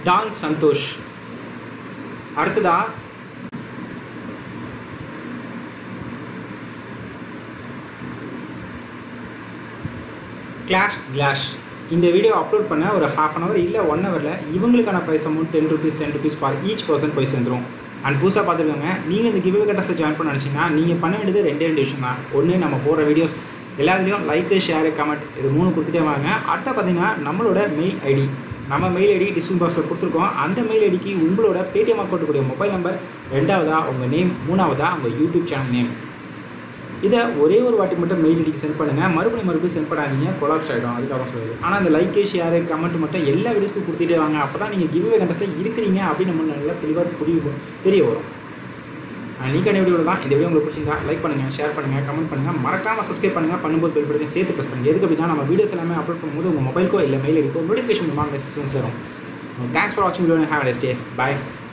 Don Santhosh அடுத்ததா clash clash இந்த video upload பண்ண ஒரு ஹாஃப் அன் ஹவர் இல்லை ஒன் ஹவரில் இவங்களுக்கான prize amount ten rupees ten rupees for each person போய் சேர்ந்துரும் அண்ட் புதுசாக பார்த்துருக்கோங்க நீங்கள் இந்த கிவ்வே கட்டஸில் ஜாயின் பண்ண நினச்சிங்கன்னா நீங்கள் பண்ண வேண்டியது ரெண்டே ரெண்டு விஷயம் தான் ஒன்று நம்ம போடுற வீடியோஸ் எல்லாத்துலேயும் லைக்கு ஷேரு கமெண்ட் இது மூணு கொடுத்துட்டே வாங்க அடுத்த பார்த்தீங்கன்னா நம்மளோட மெயில் ஐடி நம்ம மெயில் ஐடி டிஸ்கிரிப்ஷன் பாக்ஸில் கொடுத்துருக்கோம் அந்த மெயில் ஐடிக்கு உங்களோட பேடிஎம் அக்கௌண்ட்டுக்குரிய மொபைல் நம்பர் ரெண்டாவதா உங்கள் நேம் மூணாவதா உங்கள் யூடியூப் சேனல் நேம் இதை ஒரே ஒரு வாட்டி மட்டும் மெயில் ஐடிக்கு சென்ட் பண்ணுங்கள் மறுபடியும் மறுபடியும் சென்ட் பண்ணாதீங்க கொலாப்ஸ் ஆகிடும் அதுக்காக சொல்லுது ஆனால் அந்த லைக்கு ஷேரு கமெண்ட் மட்டும் எல்லா வீடியோஸ்க்கும் கொடுத்துட்டே வாங்க அப்போ தான் நீங்கள் கிவ்வே கண்டஸ்ட்டில் இருக்கிறீங்க அப்படின்னு நம்ம நல்லா தெளிவாக புரிய தெரிய வரும் நீக்கான வீடியோ தான் இந்த வீடியோ உங்களுக்கு பிடிச்சிருந்தா லைக் பண்ணுங்கள் ஷேர் பண்ணுங்கள் கமெண்ட் பண்ணுங்கள் மறக்காமல் சப்ஸ்கிரைப் பண்ணுங்கள் பண்ணும்போது பெல் பட்டன் சேர்த்து ப்ரெஸ் பண்ணுங்கள் எதுக்கு அப்படின்னா நம்ம வீடியோஸ் எல்லாமே அப்லோட் பண்ணும்போது உங்கள் மொபைலுக்கோ இல்லை மெயில் ஐடிக்கோ நோட்டிஃபிகேஷன் மூலமாக மெசேஜ் வரும் தேங்க்ஸ் ஃபார் வாட்சிங் வீடியோ ஹேவ் டே பாய்